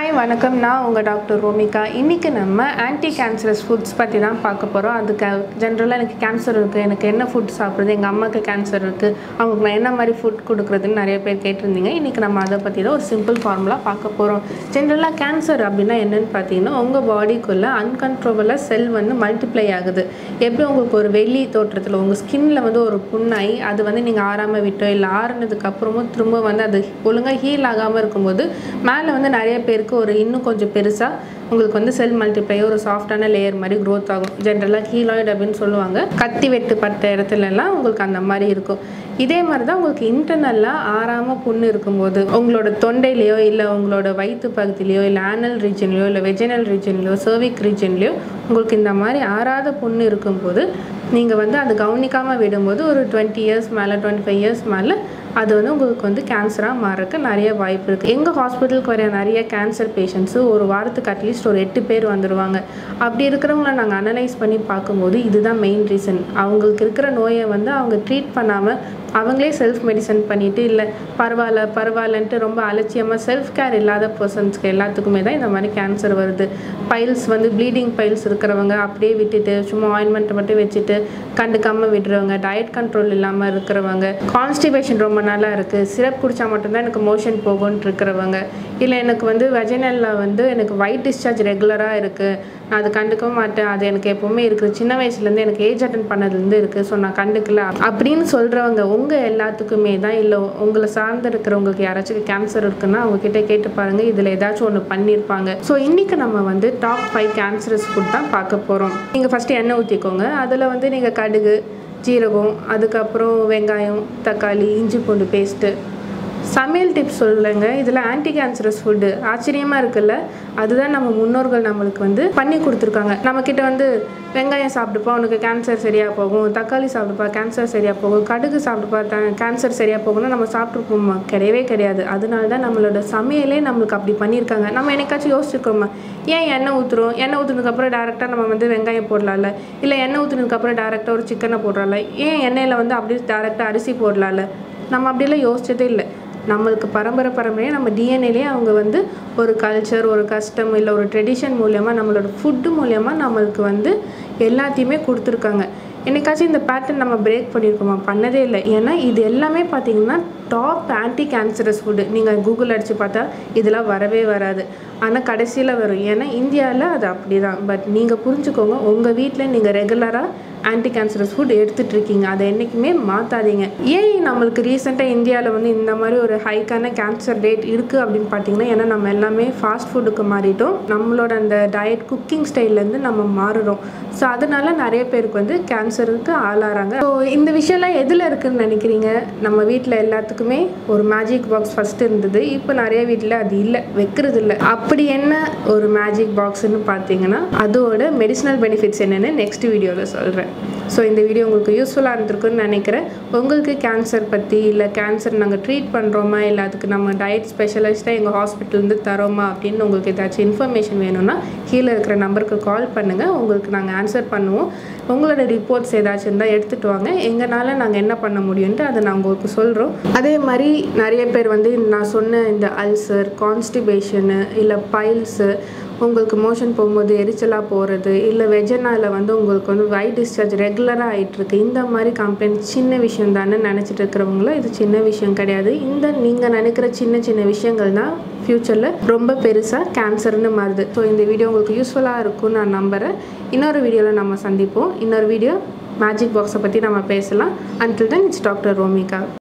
hi வணக்கம் நான் உங்கள் டாக்டர் ரோமிகா இன்றைக்கி நம்ம ஆன்டி கேன்சரஸ் ஃபுட்ஸ் பற்றி தான் பார்க்க போகிறோம் அதுக்கு ஜென்ரலாக எனக்கு கேன்சர் இருக்குது எனக்கு என்ன ஃபுட் சாப்பிட்றது எங்கள் அம்மாவுக்கு கேன்சர் இருக்குது அவங்களுக்கு நான் என்ன மாதிரி ஃபுட் கொடுக்குறதுன்னு நிறைய பேர் கேட்டிருந்தீங்க இன்றைக்கி நம்ம அதை பற்றி தான் ஒரு சிம்பிள் ஃபார்முலா பார்க்க போகிறோம் ஜென்ரலாக கேன்சர் அப்படின்னா என்னென்னு பார்த்தீங்கன்னா உங்கள் பாடிக்குள்ளே அன்கண்ட்ரோலபிளாக செல் வந்து மல்டிப்ளை ஆகுது எப்படி உங்களுக்கு ஒரு வெளி தோற்றத்தில் உங்கள் ஸ்கின்ல வந்து ஒரு புண்ணாய் அது வந்து நீங்கள் ஆறாமல் விட்டோ இல்லை ஆறுனதுக்கு அப்புறமும் திரும்ப வந்து அது ஒழுங்காக ஹீல் ஆகாமல் இருக்கும்போது மேலே வந்து நிறைய பேருக்கு ஒரு இன்னும் கொஞ்சம் பெருசாக உங்களுக்கு வந்து செல் மல்டிப்ளை ஒரு சாஃப்டான லேயர் மாதிரி க்ரோத் ஆகும் ஜென்ரலாக ஹீலாய்டு அப்படின்னு சொல்லுவாங்க கத்தி வெட்டுப்பட்ட இடத்துலலாம் உங்களுக்கு அந்த மாதிரி இருக்கும் இதே மாதிரி தான் உங்களுக்கு இன்டர்னலாக ஆறாமல் புண்ணு இருக்கும்போது உங்களோட தொண்டையிலையோ இல்லை உங்களோட வயிற்று பகுதியிலையோ இல்லை ஆனல் ரீஜன்லையோ இல்லை வெஜினல் ரீஜன்லையோ சர்விக் ரீஜன்லையோ உங்களுக்கு இந்த மாதிரி ஆறாத புண்ணு இருக்கும்போது நீங்கள் வந்து அது கவனிக்காமல் விடும்போது ஒரு டுவெண்ட்டி இயர்ஸ் மேலே டுவெண்ட்டி ஃபைவ் இயர்ஸ் மேலே அது வந்து உங்களுக்கு வந்து கேன்சராக மாறக்கு நிறைய வாய்ப்பு இருக்குது எங்கள் ஹாஸ்பிட்டலுக்கு வர நிறைய கேன்சர் பேஷண்ட்ஸு ஒரு வாரத்துக்கு அட்லீஸ்ட் ஒரு எட்டு பேர் வந்துடுவாங்க அப்படி இருக்கிறவங்கள நாங்கள் அனலைஸ் பண்ணி பார்க்கும்போது இதுதான் மெயின் ரீசன் அவங்களுக்கு இருக்கிற நோயை வந்து அவங்க ட்ரீட் பண்ணாமல் அவங்களே செல்ஃப் மெடிசன் பண்ணிவிட்டு இல்லை பரவாயில்ல பரவாயில்லன்ட்டு ரொம்ப அலட்சியமாக செல்ஃப் கேர் இல்லாத பர்சன்ஸ்க்கு எல்லாத்துக்குமே தான் இந்த மாதிரி கேன்சர் வருது பைல்ஸ் வந்து ப்ளீடிங் பைல்ஸ் இருக்கிறவங்க அப்படியே விட்டுட்டு சும்மா ஆயின்மெண்ட் மட்டும் வச்சுட்டு கண்டுக்காமல் விடுறவங்க டயட் கண்ட்ரோல் இல்லாமல் இருக்கிறவங்க கான்ஸ்டிபேஷன் ரொம்ப நாளாக இருக்குது சிரப் குடித்தா மட்டும்தான் எனக்கு மோஷன் போகும்னு இருக்கிறவங்க இல்லை எனக்கு வந்து வெஜினலில் வந்து எனக்கு ஒயிட் டிஸ்சார்ஜ் ரெகுலராக இருக்குது நான் அது கண்டுக்கவும் மாட்டேன் அது எனக்கு எப்போவுமே இருக்குது சின்ன வயசுலேருந்து எனக்கு ஏஜ் அட்டன் பண்ணதுலேருந்து இருக்குது ஸோ நான் கண்டுக்கல அப்படின்னு சொல்கிறவங்க உங்கள் எல்லாத்துக்குமே தான் இல்லை உங்களை சார்ந்து இருக்கிறவங்களுக்கு யாராச்சும் கேன்சர் இருக்குன்னா அவங்கக்கிட்ட கேட்டு பாருங்கள் இதில் ஏதாச்சும் ஒன்று பண்ணியிருப்பாங்க ஸோ இன்றைக்கி நம்ம வந்து டாப் ஃபைவ் கேன்சரஸ் ஃபுட் தான் பார்க்க போகிறோம் நீங்கள் ஃபஸ்ட்டு எண்ணெய் ஊற்றிக்கோங்க அதில் வந்து நீங்கள் கடுகு ஜீரகம் அதுக்கப்புறம் வெங்காயம் தக்காளி இஞ்சி பூண்டு பேஸ்ட்டு சமையல் டிப்ஸ் சொல்லுங்க இதில் ஆன்டி கேன்சரஸ் ஃபுட்டு ஆச்சரியமாக இருக்குல்ல அதுதான் நம்ம முன்னோர்கள் நம்மளுக்கு வந்து பண்ணி கொடுத்துருக்காங்க நம்மக்கிட்ட வந்து வெங்காயம் சாப்பிட்டுப்பா உனக்கு கேன்சர் சரியாக போகும் தக்காளி சாப்பிட்டுப்பா கேன்சர் சரியாக போகும் கடுகு சாப்பிட்டுப்பா த கேன்சர் சரியாக போகும்னு நம்ம சாப்பிட்ருப்போமா கிடையவே கிடையாது அதனால தான் நம்மளோட சமையலே நம்மளுக்கு அப்படி பண்ணியிருக்காங்க நம்ம என்னைக்காச்சும் யோசிச்சிருக்கோமா ஏன் எண்ணெய் ஊற்றுறோம் எண்ணெய் ஊற்றுனதுக்கப்புறம் டேரெக்டாக நம்ம வந்து வெங்காயம் போடலாம்ல இல்லை எண்ணெய் ஊற்றுனதுக்கப்புறம் டேரெக்டாக ஒரு சிக்கனை போடுறால ஏன் எண்ணெயில் வந்து அப்படியே டேரெக்டாக அரிசி போடலாம்ல நம்ம அப்படிலாம் யோசிச்சதே இல்லை நம்மளுக்கு பரம்பரை பரம்பரையாக நம்ம டிஎன்ஏலேயே அவங்க வந்து ஒரு கல்ச்சர் ஒரு கஸ்டம் இல்லை ஒரு ட்ரெடிஷன் மூலயமா நம்மளோட ஃபுட்டு மூலயமா நம்மளுக்கு வந்து எல்லாத்தையுமே கொடுத்துருக்காங்க என்னைக்காச்சும் இந்த பேட்டர்ன் நம்ம பிரேக் பண்ணியிருக்கோமா பண்ணதே இல்லை ஏன்னா இது எல்லாமே பார்த்தீங்கன்னா டாப் ஆன்டி கேன்சரஸ் ஃபுட்டு நீங்கள் கூகுள் அடித்து பார்த்தா இதெல்லாம் வரவே வராது ஆனால் கடைசியில் வரும் ஏன்னா இந்தியாவில் அது அப்படி தான் பட் நீங்கள் புரிஞ்சுக்கோங்க உங்கள் வீட்டில் நீங்கள் ரெகுலராக ஆன்டி கேன்சரஸ் ஃபுட் எடுத்துகிட்டு இருக்கீங்க அதை என்றைக்குமே மாற்றாதீங்க ஏன் நம்மளுக்கு ரீசெண்டாக இந்தியாவில் வந்து இந்த மாதிரி ஒரு ஹைக்கான கேன்சர் ரேட் இருக்குது அப்படின்னு பார்த்தீங்கன்னா ஏன்னா நம்ம எல்லாமே ஃபாஸ்ட் ஃபுட்டுக்கு மாறிட்டோம் நம்மளோட அந்த டயட் குக்கிங் ஸ்டைல்லேருந்து நம்ம மாறுறோம் ஸோ அதனால நிறைய பேருக்கு வந்து கேன்சருக்கு ஆளாகிறாங்க ஸோ இந்த விஷயம்லாம் எதில் இருக்குதுன்னு நினைக்கிறீங்க நம்ம வீட்டில் எல்லாத்துக்குமே ஒரு மேஜிக் பாக்ஸ் ஃபஸ்ட்டு இருந்தது இப்போ நிறைய வீட்டில் அது இல்லை வைக்கிறது இல்லை அப்படி என்ன ஒரு மேஜிக் பாக்ஸ்னு பார்த்தீங்கன்னா அதோட மெடிசினல் பெனிஃபிட்ஸ் என்னென்னு நெக்ஸ்ட் வீடியோவில் சொல்கிறேன் ஸோ இந்த வீடியோ உங்களுக்கு யூஸ்ஃபுல்லாக இருந்திருக்குன்னு நினைக்கிறேன் உங்களுக்கு கேன்சர் பற்றி இல்லை கேன்சர் நாங்கள் ட்ரீட் பண்ணுறோமா இல்லை அதுக்கு நம்ம டயட் ஸ்பெஷலிஸ்ட்டாக எங்கள் ஹாஸ்பிட்டல்லேருந்து தரோமா அப்படின்னு உங்களுக்கு ஏதாச்சும் இன்ஃபர்மேஷன் வேணும்னா கீழே இருக்கிற நம்பருக்கு கால் பண்ணுங்கள் உங்களுக்கு நாங்கள் ஆன்சர் பண்ணுவோம் உங்களோட ரிப்போர்ட்ஸ் ஏதாச்சும் இருந்தால் எடுத்துகிட்டு வாங்க எங்களால் நாங்கள் என்ன பண்ண முடியும்ன்ட்டு அதை நான் உங்களுக்கு சொல்கிறோம் அதே மாதிரி நிறைய பேர் வந்து நான் சொன்ன இந்த அல்சர் கான்ஸ்டிபேஷனு இல்லை பைல்ஸு உங்களுக்கு மோஷன் போகும்போது எரிச்சலாக போகிறது இல்லை வெஜனாவில் வந்து உங்களுக்கு வந்து ஒயிட் டிஸ்சார்ஜ் ரெகுலராக ஆகிட்டுருக்கு இந்த மாதிரி கம்ப்ளைண்ட் சின்ன விஷயம் தானே நினச்சிட்டு இருக்கிறவங்களும் இது சின்ன விஷயம் கிடையாது இந்த நீங்கள் நினைக்கிற சின்ன சின்ன விஷயங்கள் தான் ஃப்யூச்சரில் ரொம்ப பெருசாக கேன்சர்னு மாறுது ஸோ இந்த வீடியோ உங்களுக்கு யூஸ்ஃபுல்லாக இருக்கும்னு நான் நம்புகிறேன் இன்னொரு வீடியோவில் நம்ம சந்திப்போம் இன்னொரு வீடியோ மேஜிக் பாக்ஸை பற்றி நம்ம பேசலாம் அன்டில் தென் இட்ஸ் டாக்டர் ரோமிகா